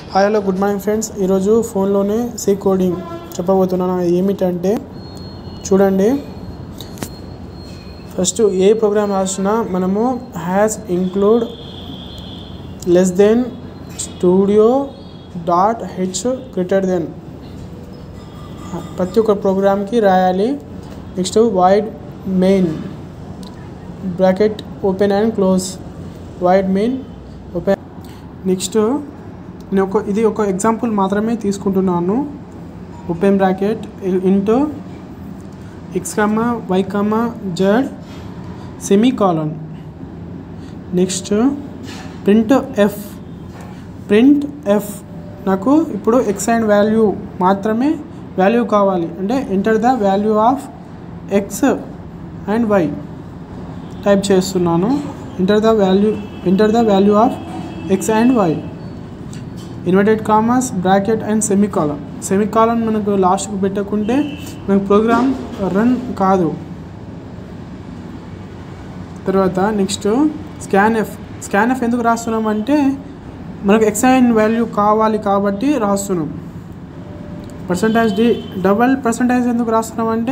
hi hello good morning friends ఈరోజు ఫోన్లోనే C coding చెప్పబోతున్నాను అది ఏమిటంటే చూడండి ఫస్ట్ ఏ ప్రోగ్రామ్ రాసినా మనము hash include less than studio dot H greater than ప్రతి ఒక్క ప్రోగ్రామ్కి రాయాలి next void main bracket open and close void main open next నేను ఒక ఇది ఒక ఎగ్జాంపుల్ మాత్రమే తీసుకుంటున్నాను open bracket int X comma Y comma Z semicolon next print F print F నాకు ఇప్పుడు ఎక్స్ అండ్ వాల్యూ మాత్రమే వాల్యూ కావాలి అంటే enter the value of X and Y type చేస్తున్నాను enter the value enter the value of X and Y inverted commas bracket and semicolon semicolon మనకు లాస్ట్కి పెట్టకుంటే మనకు ప్రోగ్రామ్ రన్ కాదు తర్వాత next scan F scan F ఎందుకు రాస్తున్నాం అంటే మనకు ఎక్స్ అండ్ వాల్యూ కావాలి కాబట్టి రాస్తున్నాం పర్సంటేజ్ డి డబల్ పర్సంటేజ్ ఎందుకు రాస్తున్నాం అంటే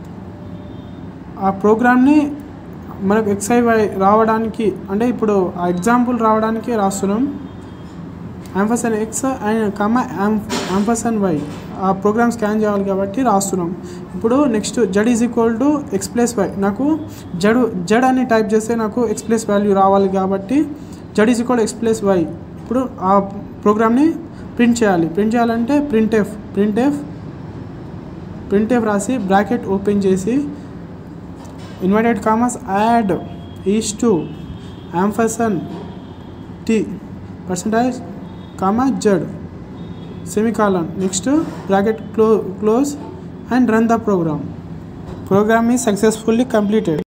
ఆ ప్రోగ్రామ్ని మనకు ఎక్స్ఐ వై రావడానికి అంటే ఇప్పుడు ఆ ఎగ్జాంపుల్ రావడానికి రాస్తున్నాం ampersand X and comma ampersand Y ఆ ప్రోగ్రామ్ స్కాన్ చేయాలి కాబట్టి రాస్తున్నాం ఇప్పుడు next Z is equal to X plus Y నాకు జడ్ జడ్ అని టైప్ చేస్తే నాకు ఎక్స్ ప్లస్ వాల్యూ రావాలి కాబట్టి Z is equal X plus Y ఇప్పుడు ఆ ప్రోగ్రామ్ని ప్రింట్ చేయాలి ప్రింట్ చేయాలంటే print F print F print F రాసి బ్రాకెట్ ఓపెన్ చేసి inverted commas add is to ampersand T percentage comma Z semicolon next bracket క్లో close and run the program program is successfully completed